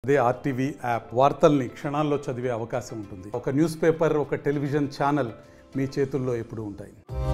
అదే RTV app వార్తల్ని క్షణాల్లో చదివే అవకాశం ఉంటుంది ఒక న్యూస్ పేపర్ ఒక టెలివిజన్ ఛానల్ మీ చేతుల్లో ఎప్పుడూ ఉంటాయి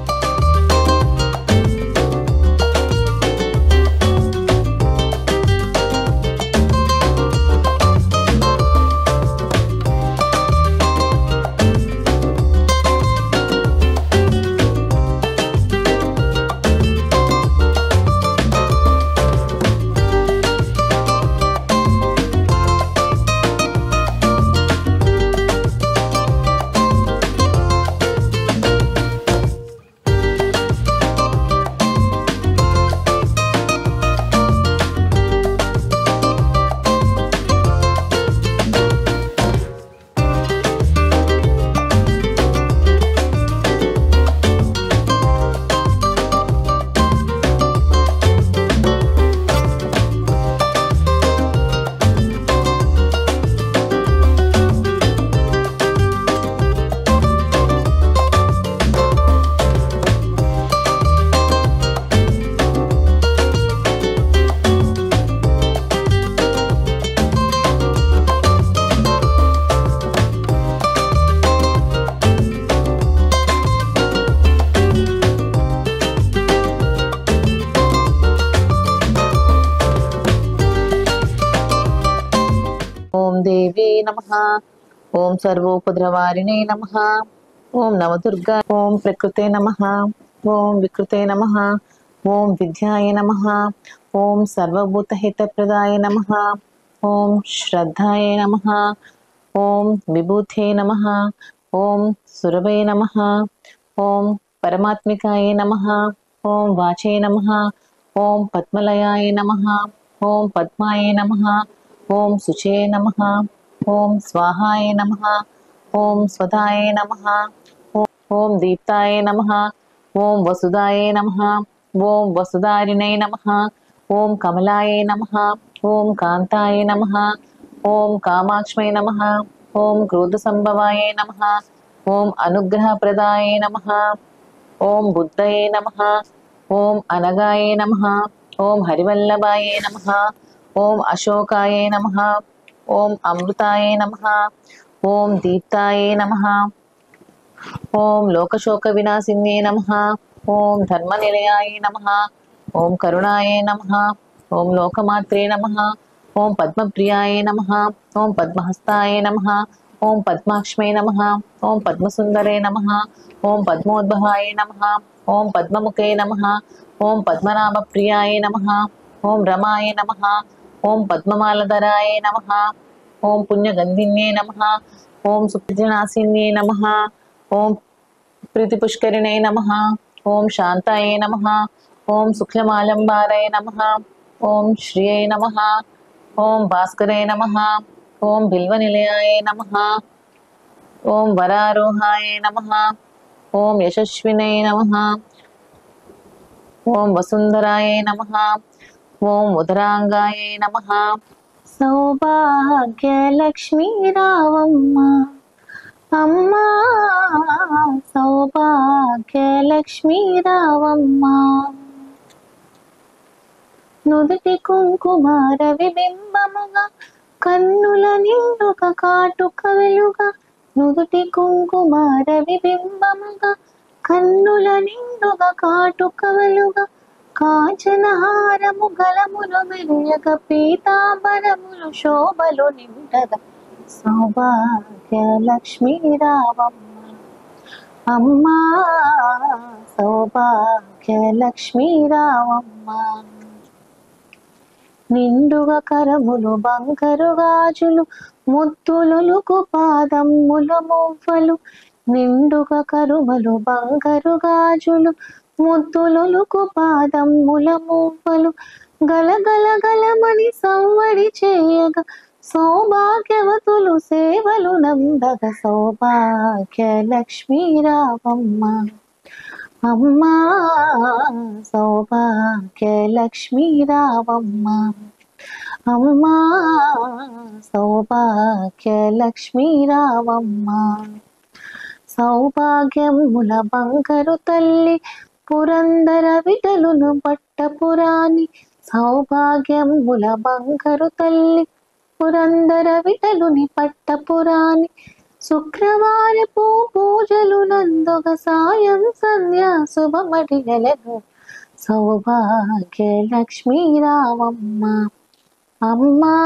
ఓం దేవీ నమ ఓం సర్వోపద్రవారిణే నమ ఓం నవదుర్గా ఓం ప్రకృతే నమ ఓం వికృతే నమ ఓం విద్యాయ నమ ఓం సర్వభూతహితప్రదాయ నమ ఓం శ్రద్ధాయ నమ ఓం విభూతే నమ ఓం సురభే నమ ఓం పరమాత్మికాయ నమ ఓం వాచే నమ ఓం పద్మలయాయ నమ ఓం పద్మాయ నమ ఓం శుచే నమ ఓం స్వాహాయ నమ ఓం స్వధాయ నమ ఓం దీప్తాయ నమ ఓం వసుదాయ నమ ఓం వసుధారిణై నమ ఓం కమలాయ నమ ఓం కాంతాయ నమ ఓం కామాక్ష్మై నమ ఓం క్రోధ సంభవాయ నమ ఓం అనుగ్రహప్రదాయ నమ ఓం బుద్ధయే నమ ఓం అనగాయ నమ ఓం హరివల్లభాయ నమ ఓం అశోకాయ నమ ఓం అమృతాయ నమ ఓం దీప్తాయ నమ ఓం లోకశోక వినాశిన్యే నమ ఓం ధర్మనిలయాయ నమ ఓం కరుణాయ నమ ఓం లోకమాత్రే నమ ఓం పద్మప్రియాయ నమ ఓం పద్మహస్తాయ నమ ఓం పద్మాక్ష్మే నమ ఓం పద్మసుందరే నమ ఓం పద్మోద్భవాయ నమ ఓం పద్మముఖే నమ ఓం పద్మనాభప్రియాయ నమ ఓం రమాయ నమ ఓం పద్మమాలధరాయ నమ ఓం పుణ్యగంధిన్యే నమ ఓం సుప్రజనాశిన్యే నమ ఓం ప్రీతిపుష్కరిణే నమ ఓం శాంతాయ నమ ఓం శుక్లమాలంబారాయ నమ ఓం శ్రియై నమ ఓం భాస్కరే నమ ఓం బిల్వనిలయాయ నమ ఓం వరారోహాయ నమ ఓం యశస్వినే నమ ఓం వసుంధరాయ నమ ఓం ఉదరాంగాయ నమ సౌభాగ్యలక్ష్మీ రావమ్మ అమ్మా సౌభాగ్యలక్ష్మీ రావమ్మ నుదుటి కుంకుమార విబింబముగా కన్నుల నిండుగా కాటుక వెలుగా నుదుటి కుంకుమార విబింబముగా కన్నుల నిండుగా కాటుక వెలుగా కాంచనహారము గలములు మెరియక పీతాంబరములు శోభలు నిండగా సౌభాగ్య లక్ష్మీ రావమ్మ అమ్మా సౌభాగ్య లక్ష్మీ రావమ్మ నిండుగా కరములు బంకరు గాజులు ముత్తులొలుకు పాదమ్ముల మువ్వలు నిండుగా కరుమలు బంకరు గాజులు ముద్దులొలుకు పాదమ్ముల మువ్వలు గలగల గలమని సవ్వడి చేయగా సౌభాగ్యవతులు సేవలు నందగ సౌభాగ్య లక్ష్మీ రావమ్మ అమ్మా సౌభాగ్య లక్ష్మీ రావమ్మ అమ్మా సౌభాగ్య లక్ష్మీ రావమ్మ సౌభాగ్యముల బంకరు తల్లి పురందర విటలును పట్టపురాణి సౌభాగ్యముల బంకరు తల్లి పురందర విటలుని పట్టపురాణి శుక్రవారపు పూజలు నందొక సాయం సంధ్యా శుభమడిగలను సౌభాగ్య లక్ష్మీ రామమ్మ అమ్మా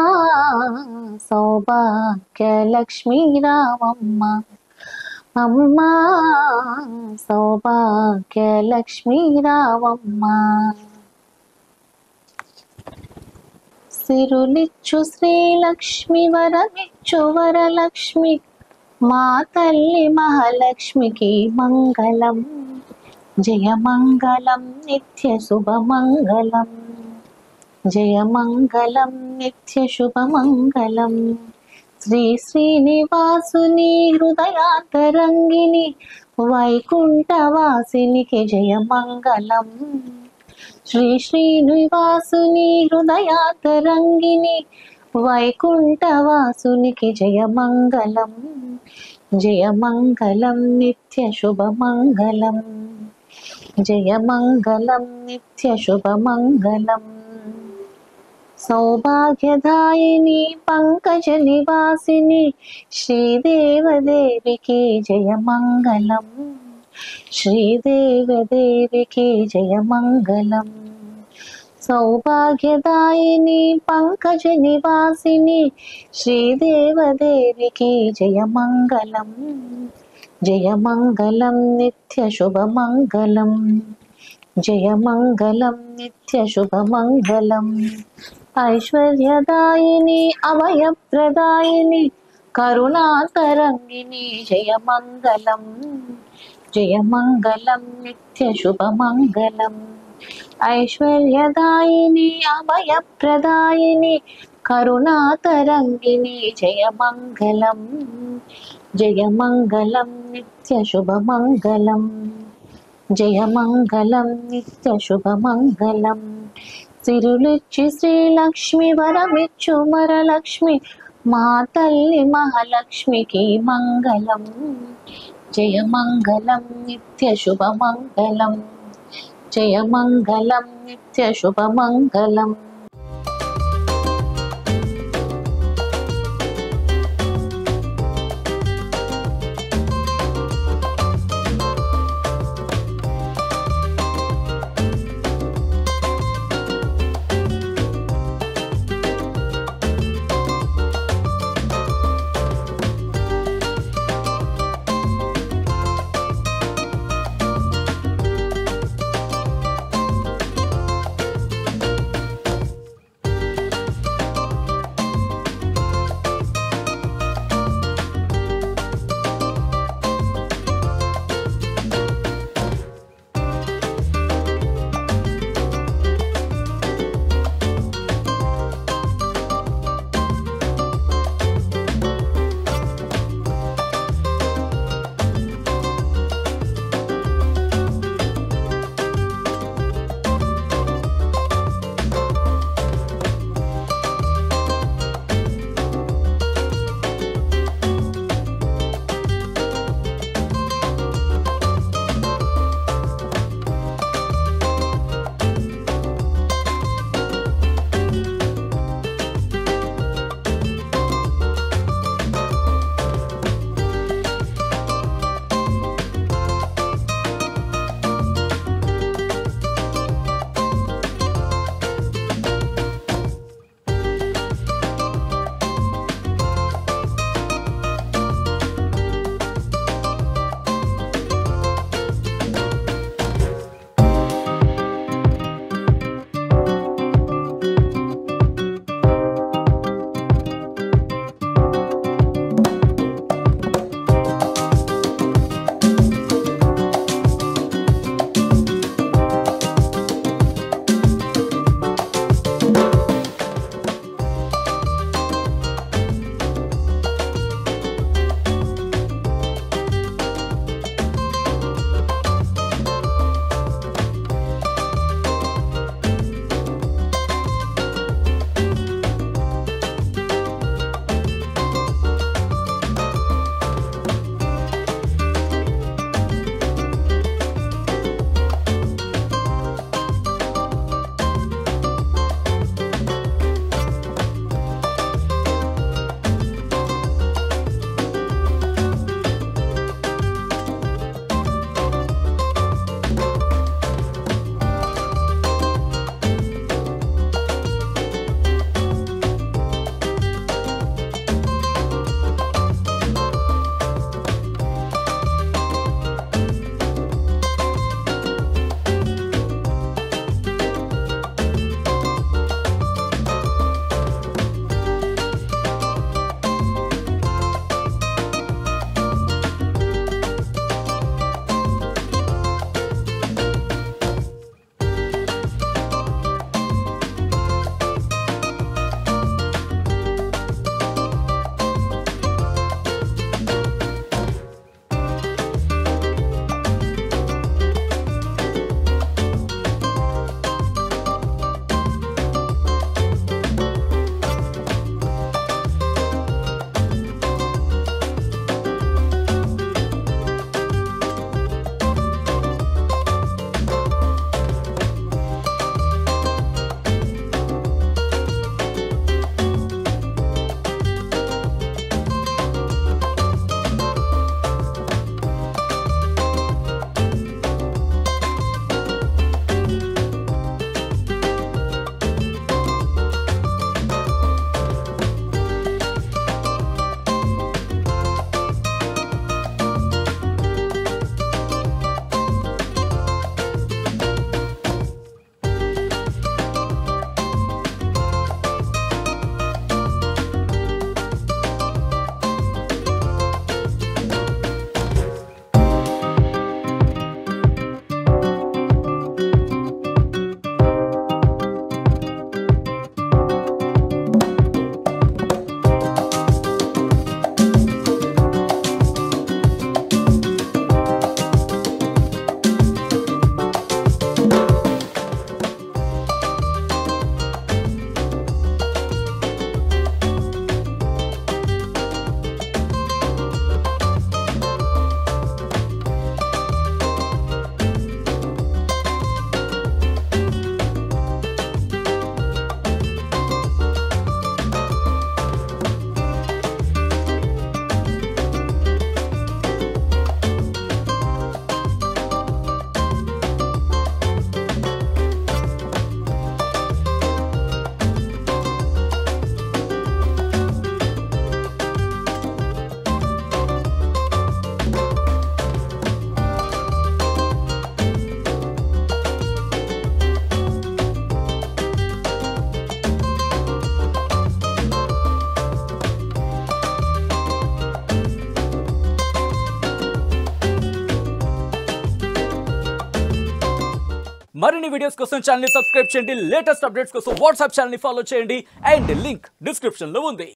సౌభాగ్య లక్ష్మీ రామమ్మ అమ్మా సౌభాగ్య లక్ష్మీ రామమ్మ సిరులిచ్చు శ్రీలక్ష్మి వరమిచ్చు వరలక్ష్మి మా తల్లి మహాలక్ష్మికి మంగళం జయ మంగళం నిత్య శుభమంగళం జయ మంగళం నిత్య శుభమంగళం శ్రీ శ్రీనివాసుని హృదయాంతరంగిని వైకుంఠవాసినికి జయ మంగళం శ్రీ శ్రీనివాసుని హృదయాంతరంగిని వైకుంఠవాసునికి జయ మంగళం జయ మంగళం నిత్య శుభమంగళం జయ మంగళం నిత్య శుభమంగళం సౌభాగ్యదాయిని పంకజ నివాసిని శ్రీదేవదేవికి జయ మంగళం శ్రీదేవదేవికి జయ మంగళం సౌభాగ్యదాయిని పంకజ నివాసిని శ్రీదేవదేవికి జయ మంగళం జయ మంగళం నిత్య శుభమంగళం జయ మంగళం నిత్య శుభమంగళం ఐశ్వర్యదాయిని అభయప్రదాయిని కరుణాతరంగిణి జయ మంగళం జయ మంగళం నిత్య శుభమంగళం ఐశ్వర్యదాయిని అభయప్రదాయిని కరుణాతరంగిణి జయ మంగళం జయ మంగళం నిత్య శుభమంగళం జయ మంగళం నిత్య శుభమంగళం సిరులిచ్చి శ్రీలక్ష్మి వరమిచ్చు మరలక్ష్మి మా తల్లి మహాలక్ష్మికి మంగళం జయ మంగళం నిత్య శుభమంగళం జయ మంగళం నిత్య శుభమంగళం మరిన్ని వీడియోస్ కోసం ఛానల్ సబ్స్క్రైబ్ చేయండి లేటెస్ట్ అప్డేట్స్ కోసం వాట్సాప్ ఛానల్ ఫాలో చేయండి అండ్ లింక్ డిస్క్రిప్షన్ లో ఉంది